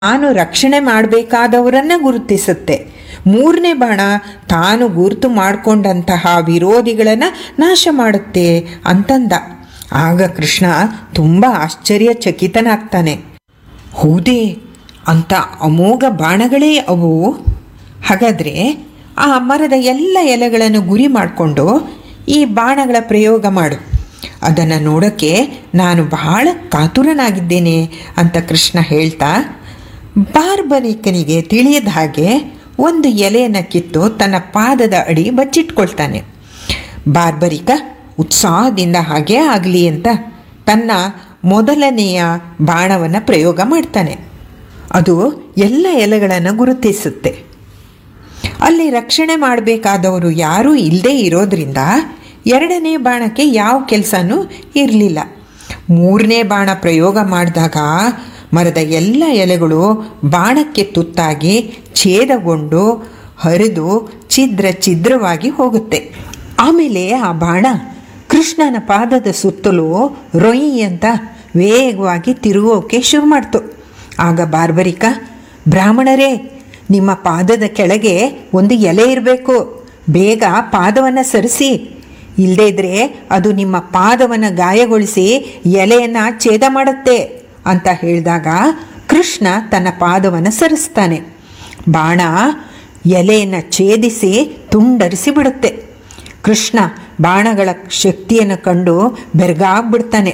ತಾನು ರಕ್ಷಣೆ ಮಾಡಬೇಕಾದವರನ್ನ ಗುರುತಿಸುತ್ತೆ ಮೂರನೇ ಬಾಣ ತಾನು ಗುರುತು ಮಾಡಿಕೊಂಡಂತಹ ವಿರೋಧಿಗಳನ್ನು ನಾಶ ಮಾಡುತ್ತೆ ಅಂತಂದ ಆಗ ಕೃಷ್ಣ ತುಂಬ ಆಶ್ಚರ್ಯಚಕಿತನಾಗ್ತಾನೆ ಹೌದೇ ಅಂತ ಅಮೋಘ ಬಾಣಗಳೇ ಅವು ಹಾಗಾದರೆ ಆ ಮರದ ಎಲ್ಲ ಎಲೆಗಳನ್ನು ಗುರಿ ಮಾಡಿಕೊಂಡು ಈ ಬಾಣಗಳ ಪ್ರಯೋಗ ಮಾಡು ಅದನ್ನು ನೋಡೋಕ್ಕೆ ನಾನು ಬಹಳ ಕಾತುರನಾಗಿದ್ದೇನೆ ಅಂತ ಕೃಷ್ಣ ಹೇಳ್ತಾ ಬಾರ್ಬರಿಕನಿಗೆ ತಿಳಿಯದ ಹಾಗೆ ಒಂದು ಎಲೆಯನ್ನು ಕಿತ್ತು ತನ್ನ ಪಾದದ ಅಡಿ ಬಚ್ಚಿಟ್ಕೊಳ್ತಾನೆ ಬಾರ್ಬರಿಕ ಉತ್ಸಾಹದಿಂದ ಹಾಗೇ ಆಗಲಿ ಅಂತ ತನ್ನ ಮೊದಲನೆಯ ಬಾಣವನ್ನು ಪ್ರಯೋಗ ಮಾಡ್ತಾನೆ ಅದು ಎಲ್ಲ ಎಲೆಗಳನ್ನು ಗುರುತಿಸುತ್ತೆ ಅಲ್ಲಿ ರಕ್ಷಣೆ ಮಾಡಬೇಕಾದವರು ಯಾರೂ ಇಲ್ಲದೇ ಇರೋದ್ರಿಂದ ಎರಡನೇ ಬಾಣಕ್ಕೆ ಯಾವ ಕೆಲಸನೂ ಇರಲಿಲ್ಲ ಮೂರನೇ ಬಾಣ ಪ್ರಯೋಗ ಮಾಡಿದಾಗ ಮರದ ಎಲ್ಲ ಎಲೆಗಳು ಬಾಣಕ್ಕೆ ತುತ್ತಾಗಿ ಛೇದಗೊಂಡು ಹರಿದು ಛಿದ್ರ ಛಿದ್ರವಾಗಿ ಹೋಗುತ್ತೆ ಆಮೇಲೆ ಆ ಬಾಣ ಕೃಷ್ಣನ ಪಾದದ ಸುತ್ತಲೂ ರೊಯ್ ಅಂತ ವೇಗವಾಗಿ ತಿರುಗೋಕೆ ಶುರು ಮಾಡ್ತು ಆಗ ಬಾರ್ಬರಿಕ ಬ್ರಾಹ್ಮಣರೇ ನಿಮ್ಮ ಪಾದದ ಕೆಳಗೆ ಒಂದು ಎಲೆ ಇರಬೇಕು ಬೇಗ ಪಾದವನ್ನು ಸರಿಸಿ ಇಲ್ಲದೇ ಇದ್ರೆ ಅದು ನಿಮ್ಮ ಪಾದವನ್ನು ಗಾಯಗೊಳಿಸಿ ಎಲೆಯನ್ನು ಛೇದ ಮಾಡುತ್ತೆ ಅಂತ ಹೇಳಿದಾಗ ಕೃಷ್ಣ ತನ್ನ ಪಾದವನ್ನು ಸರಿಸ್ತಾನೆ ಬಾಣ ಎಲೆಯನ್ನು ಛೇದಿಸಿ ತುಂಡರಿಸಿ ಬಿಡುತ್ತೆ ಕೃಷ್ಣ ಬಾಣಗಳ ಶಕ್ತಿಯನ್ನು ಕಂಡು ಬೆರಗಾಗ್ಬಿಡ್ತಾನೆ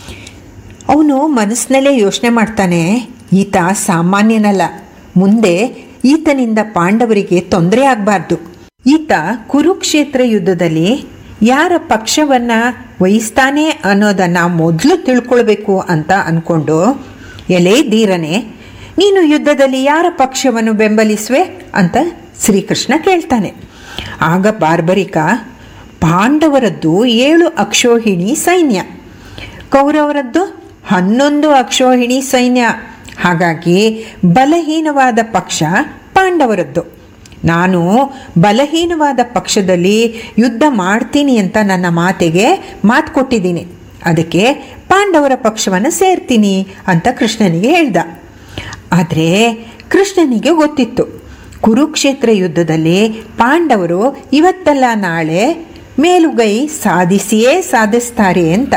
ಅವನು ಮನಸ್ಸಿನಲ್ಲೇ ಯೋಚನೆ ಮಾಡ್ತಾನೆ ಈತ ಸಾಮಾನ್ಯನಲ್ಲ ಮುಂದೆ ಈತನಿಂದ ಪಾಂಡವರಿಗೆ ತೊಂದರೆ ಆಗಬಾರ್ದು ಈತ ಕುರುಕ್ಷೇತ್ರ ಯುದ್ಧದಲ್ಲಿ ಯಾರ ಪಕ್ಷವನ್ನು ವಹಿಸ್ತಾನೆ ಅನ್ನೋದನ್ನು ಮೊದಲು ತಿಳ್ಕೊಳ್ಬೇಕು ಅಂತ ಅಂದ್ಕೊಂಡು ಎಲೆ ಧೀರನೆ ನೀನು ಯುದ್ಧದಲ್ಲಿ ಯಾರ ಪಕ್ಷವನ್ನು ಬೆಂಬಲಿಸುವೆ ಅಂತ ಶ್ರೀಕೃಷ್ಣ ಕೇಳ್ತಾನೆ ಆಗ ಬಾರ್ಬರಿಕ ಪಾಂಡವರದ್ದು ಏಳು ಅಕ್ಷೋಹಿಣಿ ಸೈನ್ಯ ಕೌರವರದ್ದು ಹನ್ನೊಂದು ಅಕ್ಷೋಹಿಣಿ ಸೈನ್ಯ ಹಾಗಾಗಿ ಬಲಹೀನವಾದ ಪಕ್ಷ ಪಾಂಡವರದ್ದು ನಾನು ಬಲಹೀನವಾದ ಪಕ್ಷದಲ್ಲಿ ಯುದ್ಧ ಮಾಡ್ತೀನಿ ಅಂತ ನನ್ನ ಮಾತೆಗೆ ಮಾತು ಕೊಟ್ಟಿದ್ದೀನಿ ಅದಕ್ಕೆ ಪಾಂಡವರ ಪಕ್ಷವನ್ನು ಸೇರ್ತೀನಿ ಅಂತ ಕೃಷ್ಣನಿಗೆ ಹೇಳ್ದ ಆದರೆ ಕೃಷ್ಣನಿಗೆ ಗೊತ್ತಿತ್ತು ಕುರುಕ್ಷೇತ್ರ ಯುದ್ಧದಲ್ಲಿ ಪಾಂಡವರು ಇವತ್ತಲ್ಲ ನಾಳೆ ಮೇಲುಗೈ ಸಾಧಿಸಿಯೇ ಸಾಧಿಸ್ತಾರೆ ಅಂತ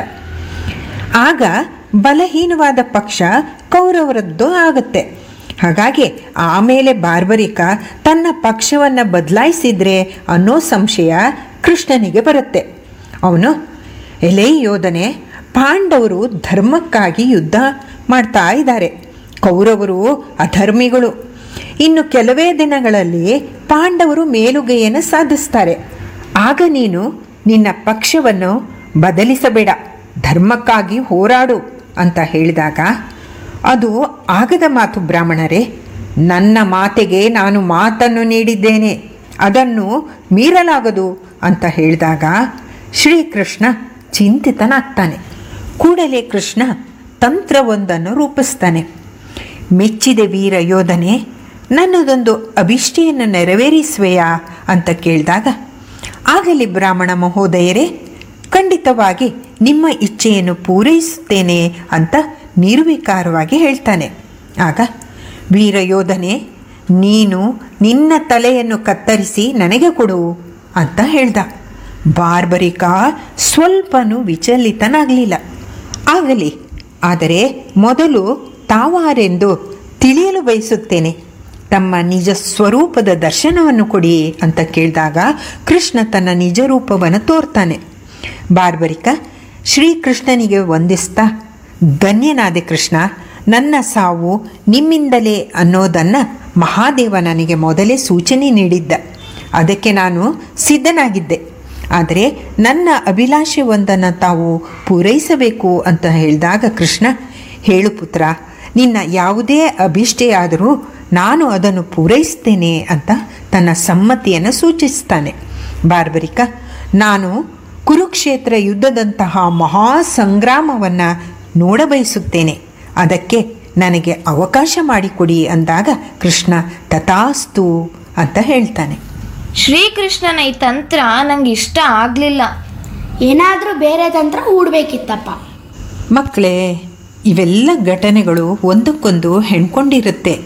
ಆಗ ಬಲಹೀನವಾದ ಪಕ್ಷ ಕೌರವರದ್ದು ಆಗುತ್ತೆ ಹಾಗಾಗಿ ಆಮೇಲೆ ಬಾರ್ಬರಿಕ ತನ್ನ ಪಕ್ಷವನ್ನು ಬದಲಾಯಿಸಿದ್ರೆ ಅನ್ನೋ ಸಂಶಯ ಕೃಷ್ಣನಿಗೆ ಬರುತ್ತೆ ಅವನು ಎಲೆ ಯೋಧನೆ ಪಾಂಡವರು ಧರ್ಮಕ್ಕಾಗಿ ಯುದ್ಧ ಮಾಡ್ತಾ ಇದ್ದಾರೆ ಕೌರವರು ಅಧರ್ಮಿಗಳು ಇನ್ನು ಕೆಲವೇ ದಿನಗಳಲ್ಲಿ ಪಾಂಡವರು ಮೇಲುಗೈಯನ್ನು ಸಾಧಿಸ್ತಾರೆ ಆಗ ನೀನು ನಿನ್ನ ಪಕ್ಷವನ್ನು ಬದಲಿಸಬೇಡ ಧರ್ಮಕ್ಕಾಗಿ ಹೋರಾಡು ಅಂತ ಹೇಳಿದಾಗ ಅದು ಆಗದ ಮಾತು ಬ್ರಾಹ್ಮಣರೇ ನನ್ನ ಮಾತೆಗೆ ನಾನು ಮಾತನ್ನು ನೀಡಿದ್ದೇನೆ ಅದನ್ನು ಮೀರಲಾಗದು ಅಂತ ಹೇಳಿದಾಗ ಶ್ರೀಕೃಷ್ಣ ಚಿಂತಿತನಾಗ್ತಾನೆ ಕೂಡಲೇ ಕೃಷ್ಣ ತಂತ್ರವೊಂದನ್ನು ರೂಪಿಸ್ತಾನೆ ಮೆಚ್ಚಿದ ವೀರ ಯೋಧನೆ ನನ್ನದೊಂದು ಅಭಿಷ್ಟಿಯನ್ನು ನೆರವೇರಿಸುವೆಯಾ ಅಂತ ಕೇಳಿದಾಗ ಆಗಲಿ ಬ್ರಾಹ್ಮಣ ಮಹೋದಯರೇ ಖಂಡಿತವಾಗಿ ನಿಮ್ಮ ಇಚ್ಛೆಯನ್ನು ಪೂರೈಸುತ್ತೇನೆ ಅಂತ ನಿರ್ವಿಕಾರವಾಗಿ ಹೇಳ್ತಾನೆ ಆಗ ವೀರಯೋಧನೆ ನೀನು ನಿನ್ನ ತಲೆಯನ್ನು ಕತ್ತರಿಸಿ ನನಗೆ ಕೊಡು ಅಂತ ಹೇಳ್ದ ಬಾರ್ಬರಿಕ ಸ್ವಲ್ಪನೂ ವಿಚಲಿತನಾಗಲಿಲ್ಲ ಆಗಲಿ ಆದರೆ ಮೊದಲು ತಾವಾರೆಂದು ತಿಳಿಯಲು ಬಯಸುತ್ತೇನೆ ತಮ್ಮ ನಿಜ ಸ್ವರೂಪದ ದರ್ಶನವನ್ನು ಕೊಡಿ ಅಂತ ಕೇಳಿದಾಗ ಕೃಷ್ಣ ತನ್ನ ನಿಜ ರೂಪವನ್ನು ತೋರ್ತಾನೆ ಬಾರ್ಬರಿಕ ಶ್ರೀಕೃಷ್ಣನಿಗೆ ವಂದಿಸ್ತಾ ಧನ್ಯನಾದೆ ಕೃಷ್ಣ ನನ್ನ ಸಾವು ನಿಮ್ಮಿಂದಲೇ ಅನ್ನೋದನ್ನು ಮಹಾದೇವ ನನಗೆ ಮೊದಲೇ ಸೂಚನೆ ನೀಡಿದ್ದ ಅದಕ್ಕೆ ನಾನು ಸಿದ್ಧನಾಗಿದ್ದೆ ಆದರೆ ನನ್ನ ಅಭಿಲಾಷೆ ಒಂದನ್ನು ತಾವು ಪೂರೈಸಬೇಕು ಅಂತ ಹೇಳಿದಾಗ ಕೃಷ್ಣ ಹೇಳು ಪುತ್ರ ನಿನ್ನ ಯಾವುದೇ ಅಭಿಷ್ಟೆಯಾದರೂ ನಾನು ಅದನ್ನು ಪೂರೈಸ್ತೇನೆ ಅಂತ ತನ್ನ ಸಮ್ಮತಿಯನ್ನು ಸೂಚಿಸ್ತಾನೆ ಬಾರ್ಬರಿಕ ನಾನು ಕುರುಕ್ಷೇತ್ರ ಯುದ್ಧದಂತಹ ಮಹಾ ಸಂಗ್ರಾಮವನ್ನು ನೋಡಬಯಸುತ್ತೇನೆ ಅದಕ್ಕೆ ನನಗೆ ಅವಕಾಶ ಮಾಡಿಕೊಡಿ ಅಂದಾಗ ಕೃಷ್ಣ ತಥಾಸ್ತು ಅಂತ ಹೇಳ್ತಾನೆ ಶ್ರೀಕೃಷ್ಣನ ಈ ತಂತ್ರ ನಂಗೆ ಇಷ್ಟ ಆಗಲಿಲ್ಲ ಏನಾದರೂ ಬೇರೆ ತಂತ್ರ ಹೂಡ್ಬೇಕಿತ್ತಪ್ಪ ಮಕ್ಕಳೇ ಇವೆಲ್ಲ ಘಟನೆಗಳು ಒಂದಕ್ಕೊಂದು ಹೆಣ್ಕೊಂಡಿರುತ್ತೆ